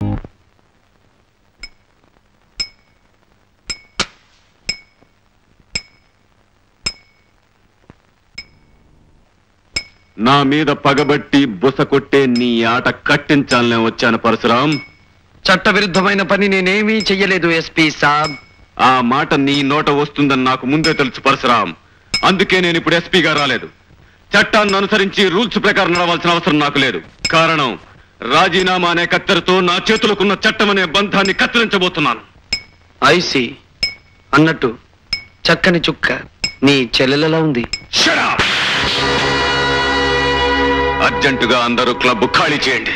నా మీద పగబట్టి బుస కొట్టే నీ ఆట కట్టించాలనే వచ్చాను పరశురాం చట్టవిరుద్ధమైన పని నేనేమీ చెయ్యలేదు ఎస్పీ సాబ్ ఆ మాట నీ నోట వస్తుందని నాకు ముందే తెలుసు పరశురాం అందుకే నేను ఇప్పుడు ఎస్పీగా రాలేదు చట్టాన్ని అనుసరించి రూల్స్ ప్రకారం నడవాల్సిన అవసరం నాకు లేదు కారణం రాజీనామా అనే కత్తెరతో నా చేతులకున్న చట్టం అనే బంధాన్ని కత్తిరించబోతున్నాను ఐసి అన్నట్టు చక్కని చుక్క నీ చెల్లెలలో ఉంది Shut up! అర్జెంటుగా అందరూ క్లబ్ ఖాళీ చేయండి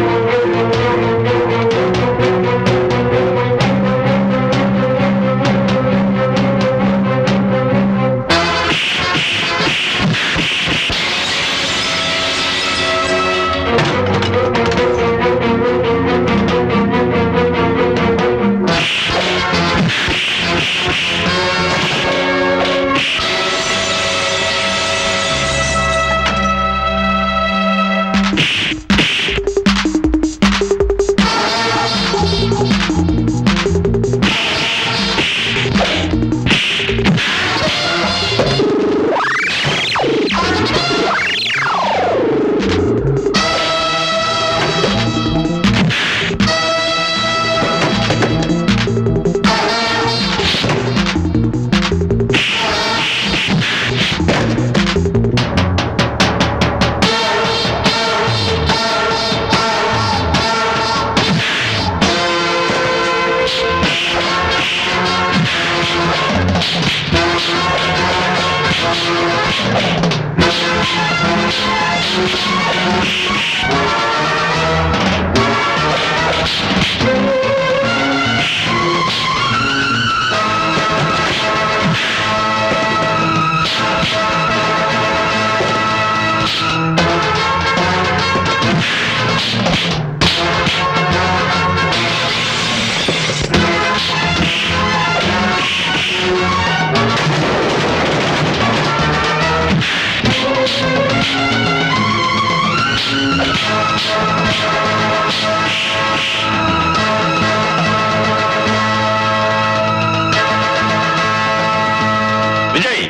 విజయ్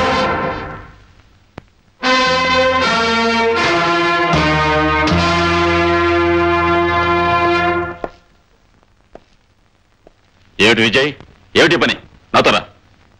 ఏమిటి విజయ్ ఏమిటి పని నాతో రా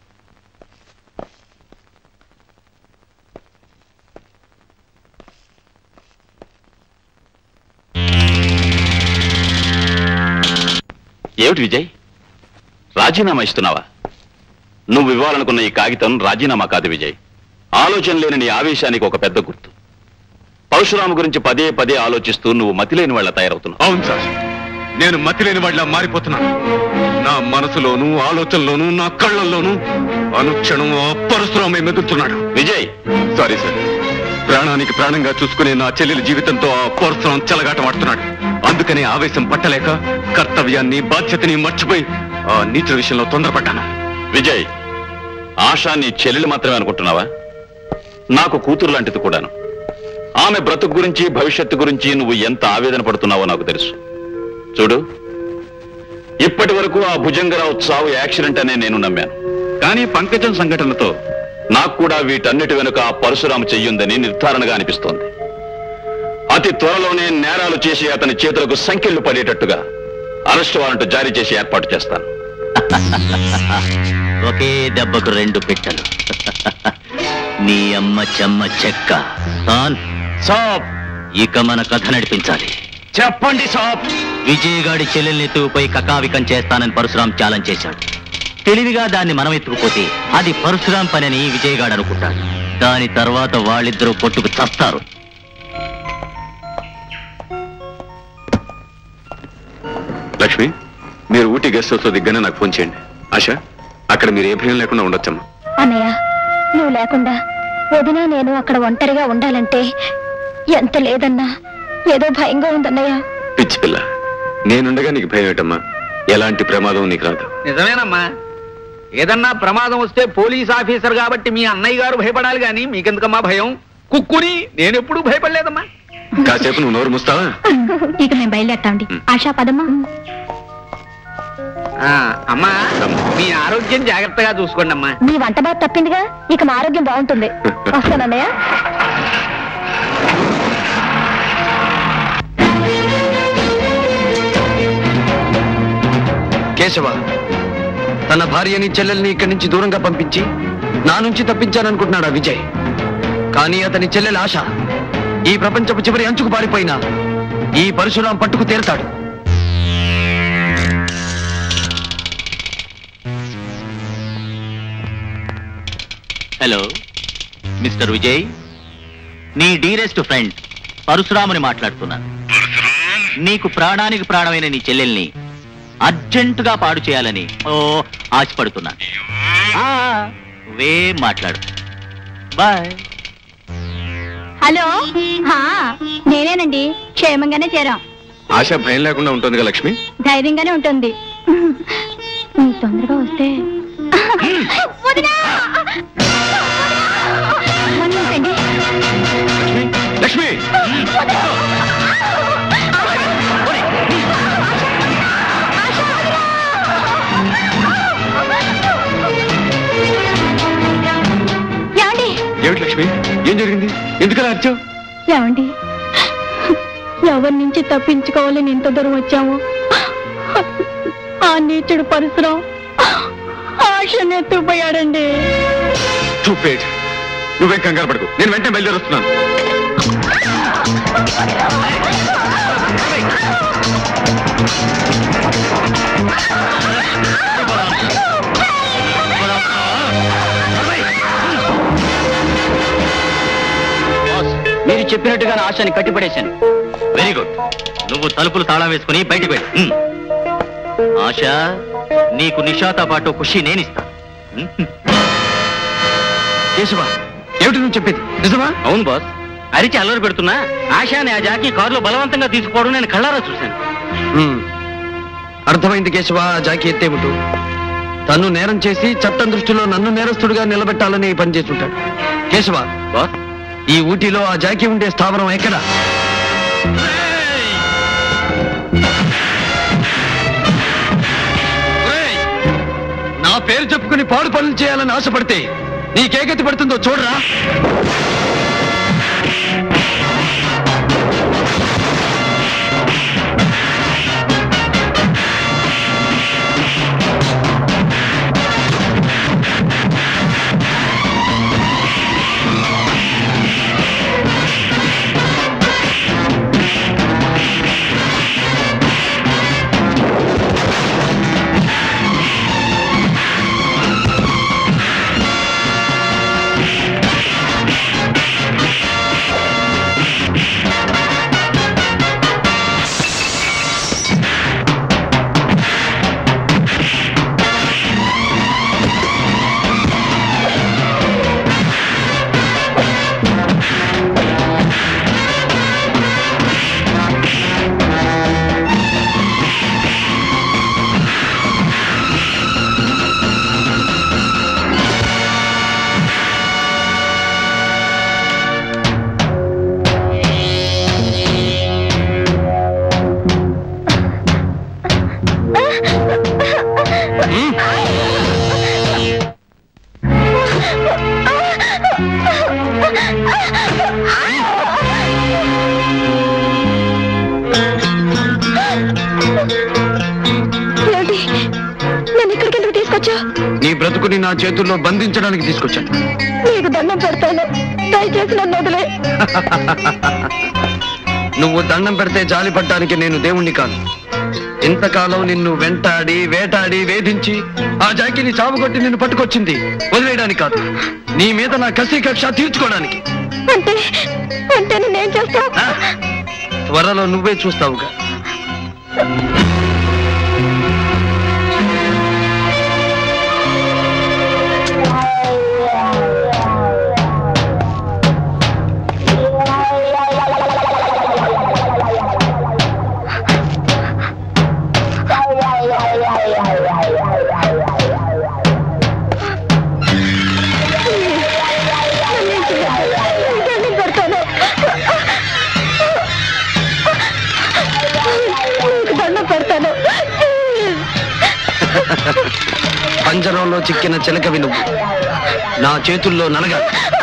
ఏమిటి విజయ్ రాజీనామా ఇస్తున్నావా నువ్వు ఇవ్వాలనుకున్న ఈ కాగితం రాజీనామా కాదు విజయ్ ఆలోచన లేని నీ ఆవేశానికి ఒక పెద్ద గుర్తు పరశురాము గురించి పదే పదే ఆలోచిస్తూ నువ్వు మతిలేని వాళ్ళ తయారవుతున్నావు అవును సార్ నేను మతి లేని వాళ్ళ మారిపోతున్నాను నా మనసులోను ఆలోచనలోను నా కళ్ళల్లోనూ అనుక్షణం ఆ పరశురామే మెదులుతున్నాడు విజయ్ సారీ సార్ ప్రాణానికి ప్రాణంగా చూసుకునే నా చెల్లెలి జీవితంతో ఆ పరశురాం చెలగాటమాడుతున్నాడు అందుకనే ఆవేశం పట్టలేక కర్తవ్యాన్ని బాధ్యతని మర్చిపోయి ఆ నీచ విషయంలో తొందరపడ్డాను విజయ్ ఆశా నీ చెల్లెలు మాత్రమే అనుకుంటున్నావా నాకు కూతురు లాంటిది కూడాను ఆమె బ్రతుకు గురించి భవిష్యత్తు గురించి నువ్వు ఎంత ఆవేదన పడుతున్నావో నాకు తెలుసు చూడు ఇప్పటి వరకు ఆ భుజంగరావు చావు యాక్సిడెంట్ అనే నేను నమ్మాను కానీ పంకజం సంఘటనతో నాకు కూడా వీటన్నిటి వెనుక ఆ పరశురాము చెయ్యుందని నిర్ధారణగా అనిపిస్తోంది అతి త్వరలోనే నేరాలు చేసి అతని చేతులకు సంఖ్యలు పడేటట్టుగా అరెస్ట్ వారెంట్ జారీ చేసి ఏర్పాటు చేస్తాను ఒకే దెబ్బకు రెండు పిట్టలు నీ అమ్మ చెమ్మ చెక్క సాన్ సాప్ ఇక మన కథ నడిపించాలి చెప్పండి సాబ్ విజయగాడి చెల్లెల్ని ఎత్తుకుపోయి కకావికం చేస్తానని పరశురాం ఛాలెంజ్ చేశాడు తెలివిగా దాన్ని మనం ఎత్తుకుపోతే అది పరశురాం పనని విజయగాడు అనుకుంటాడు దాని తర్వాత వాళ్ళిద్దరూ కొట్టుకు చస్తారు లక్ష్మి మీరు ఊటీ గెస్ట్ హౌస్ లో దిగ్గానే నాకు ఫోన్ చేయండి ఆశ అక్కడ మీరు ఏ భయం లేకుండా ఉండొచ్చమ్మా అన్నయ్య నువ్వు లేకుండా వదిన నేను అక్కడ ఒంటరిగా ఉండాలంటే ఎంత లేదన్నా ఏదో భయంగా ఉందన్నయ్య పిచ్చి పిల్ల నేనుండగా నీకు భయం ఏంటమ్మా ఎలాంటి ప్రమాదం నీకు రాదు నిజమేనమ్మా ఏదన్నా ప్రమాదం వస్తే పోలీస్ ఆఫీసర్ కాబట్టి మీ అన్నయ్య గారు భయపడాలి గాని మీకెందుకమ్మా భయం కుక్కుని నేనెప్పుడూ భయపడలేదమ్మా కాసేపు నువ్వు నోరు ముస్తావా ఇక మేము బయలుదేరతామండి ఆశా పదమ్మా ఆ, అమ్మా మీ ఆరోగ్యం జాగ్రత్తగా చూసుకోండి అమ్మా నీ వంట బాధ తప్పిందిగా ఇక మా ఆరోగ్యం బాగుంటుంది వస్తానన్నయ్య కేశవ తన భార్యని చెల్లెల్ని ఇక్కడి నుంచి దూరంగా పంపించి నా నుంచి తప్పించాననుకుంటున్నాడు ఆ విజయ్ కానీ అతని చెల్లెల ఆశ ఈ ప్రపంచపు చివరి అంచుకు పారిపోయినా ఈ పరశురాం పట్టుకు తీరతాడు హలో మిస్టర్ విజయ్ నీ డీరెస్ట్ ఫ్రెండ్ పరశురాముని మాట్లాడుతున్నాను నీకు ప్రాణానికి ప్రాణమైన నీ చెల్లెల్ని అర్జెంటుగా పాడు చేయాలని ఓ ఆశపడుతున్నాను ఆ, వే మాట్లాడు బాయ్ హలో హా, నేనేనండి క్షేమంగానే చేరాం ఆశ భయం లేకుండా ఉంటుంది కదా లక్ష్మి ధైర్యంగానే ఉంటుంది నువ్వు తొందరగా వస్తే వదినా! One minute అండి. లక్ష్మి ఏమండి ఏమిటి లక్ష్మి ఏం జరిగింది ఎందుకలా అర్చావు ఏమండి ఎవరి నుంచి తప్పించుకోవాలని ఇంత దూరం వచ్చాము ఆ నీచుడు పరశురాం ఆశను ఎత్తుకుపోయాడండి చూపేట్ నువ్వేం కంగారు పడకు నేను వెంటనే బయలుదేరి వస్తున్నాను మీరు చెప్పినట్టుగా ఆశని కట్టిపడేశాను వెరీ గుడ్ నువ్వు తలుపులు తాళం వేసుకుని బయటికి వెళ్ళు హ్మ్. ఆశ నీకు నిషాతో పాటు ఖుషి నేనిస్తా హ్మ్. కేశవ ఏమిటి నువ్వు చెప్పేది నిజమా అవును బాస్ అరిచి అల్లరి పెడుతున్నా ఆశాని ఆ జాకి కారులో బలవంతంగా తీసుకోవడం నేను కళ్ళారా చూశాను ఉమ్. అర్థమైంది కేశవ ఆ జాకి ఎత్తేమిటు తను నేరం చేసి చట్టం దృష్టిలో నన్ను నేరస్తుడిగా నిలబెట్టాలని ఈ పని చేస్తుంటాడు కేశవ బాస్ ఈ ఊటీలో ఆ జాకి ఉండే స్థావరం ఎక్కడ ఒరేయ్! నా పేరు చెప్పుకుని పాడు పనులు చేయాలని ఆశపడితే నీకేగతి పడుతుందో చూడరా ఏమిటి నన్ను ఇక్కడికి ఎందుకు తీసుకొచ్చా నీ బ్రతుకుని నా చేతుల్లో బంధించడానికి తీసుకొచ్చాను నీకు దండం పెడతాను దయచేసి నన్ను వదిలే నువ్వు దండం పెడితే జాలి పడ్డానికి నేను దేవుణ్ణి కాను ఇంతకాలం నిన్ను వెంటాడి వేటాడి వేధించి ఆ జాకిని చావుకొట్టి నిన్ను పట్టుకొచ్చింది వదిలేయడానికి కాదు నీ మీద నా కసి కక్ష తీర్చుకోవడానికి అంటే అంటే నేనేం చేస్తావు ఆ? త్వరలో నువ్వే చూస్తావుగా దండం పెడతాను పంజరంలో చిక్కిన చిలకవి నువ్వు నా చేతుల్లో నలగాలి